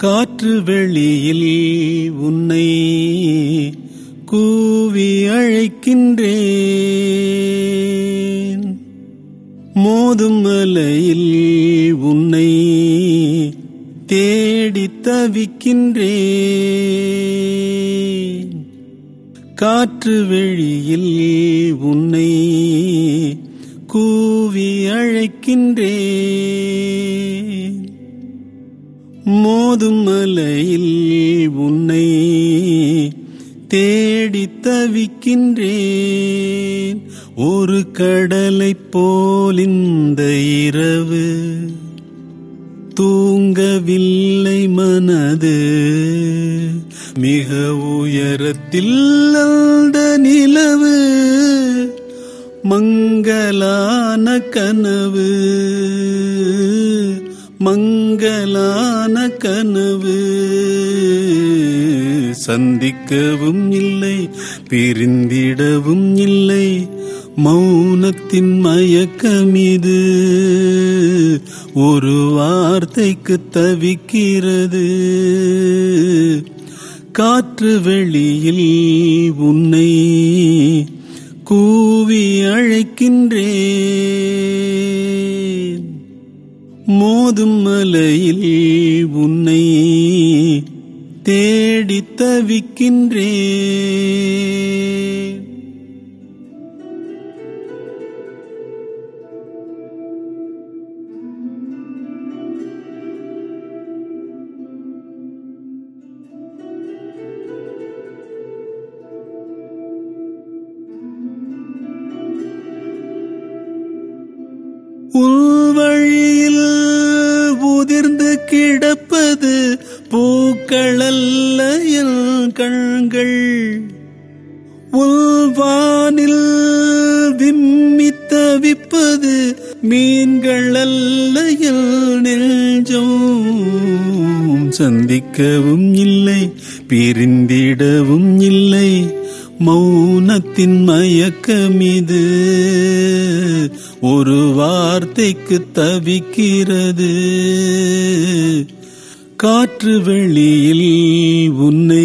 காற்று வெளியில் உன்னை கூவி அழைக்கின்றேன் மோதும் மலையில் உன்னை தேடி தவிக்கின்றேன் காற்று வெளியில் உன்னை கூவி அழைக்கின்றேன் மோதும் மலையில் உன்னை தேடி தவிக்கின்றேன் ஒரு கடலைப் போல் இந்த இரவு தூங்கவில்லை மனது மிக உயரத்தில் அந்த நிலவு மங்கலான கனவு மங்கலான கனவு சந்திக்கவும் இல்லை பிரிந்திடவும் இல்லை மௌனத்தின் மயக்கமிது ஒரு வார்த்தைக்கு தவிக்கிறது காற்று வெளியில் உன்னை கூவி அழைக்கின்றேன் மோதும் மலையில் உன்னை தேடி தவிக்கின்றேன் உள்வழியில் உதிர்ந்து கிடப்பது பூக்களல்ல என் கண்கள் உள்வானில் விம்மி தவிப்பது மீன்கள் அல்ல என் நெஞ்சம் சந்திக்கவும் இல்லை பிரிந்திடவும் இல்லை மௌனத்தின் மயக்கமிது ஒரு வார்த்தைக்கு தவிக்கிறது காற்று வெளியில் உன்னை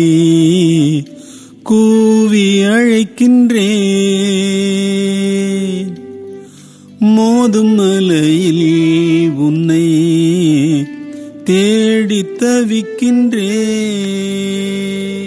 கூவி அழைக்கின்றேன் மோதும் மலையில் உன்னை தேடி தவிக்கின்றேன்